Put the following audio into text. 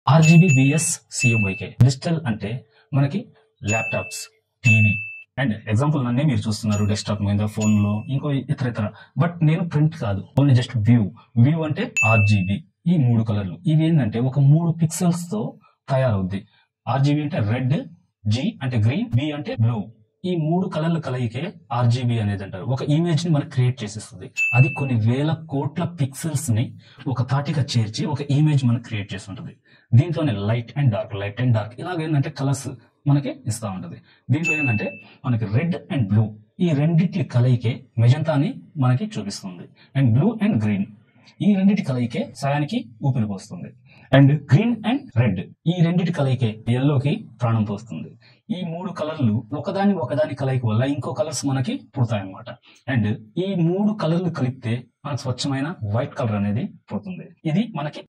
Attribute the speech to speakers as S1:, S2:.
S1: RGB BS CMYK digital అంటే మనకి laptops TV and example నన్నే మీరు చూస్తున్నారు డెస్క్టాప్ మీద ఫోన్ లో ఇంకో ఇతర ఇతర బట్ నేను ప్రింట్ కాదు ఓన్లీ జస్ట్ వ్యూ వ్యూ అంటే ఆర్జీబీ ఈ మూడు కలర్లు ఇవి ఏంటంటే ఒక మూడు పిక్సెల్స్ తో తయారవుద్ది ఆర్జీబీ అంటే రెడ్ జి అంటే గ్రీన్ బి అంటే బ్లూ ఈ మూడు కలర్ల కలయికే ఆర్జీబీ అనేది అంటారు ఒక ఇమేజ్ ని మనకి క్రియేట్ చేసేస్తుంది అది కొన్ని వేల కోట్ల పిక్సెల్స్ ని ఒక తాటిగా చేర్చి ఒక ఇమేజ్ మనకి క్రియేట్ చేసి ఉంటుంది దీంట్లోనే light and dark light and dark ఇలాగ ఏంటంటే కలర్స్ మనకి ఇస్తా ఉంటది దీంట్లో ఏంటంటే మనకి రెడ్ అండ్ బ్లూ ఈ రెండిటి కలయికే మెజంతాని మనకి చూపిస్తుంది అండ్ బ్లూ అండ్ గ్రీన్ ఈ రెండిటి కలయికే సయానికి ఊపిరి పోస్తుంది అండ్ గ్రీన్ అండ్ రెడ్ ఈ రెండిటి కలయికే ఎల్లోకి ప్రాణం పోస్తుంది ఈ మూడు కలర్లు ఒకదాని ఒకదాని కలయిక వల్ల ఇంకో కలర్స్ మనకి పుడతాయి అన్నమాట అండ్ ఈ మూడు కలర్లు కలిపితే మనకు స్వచ్ఛమైన వైట్ కలర్ అనేది పోతుంది ఇది మనకి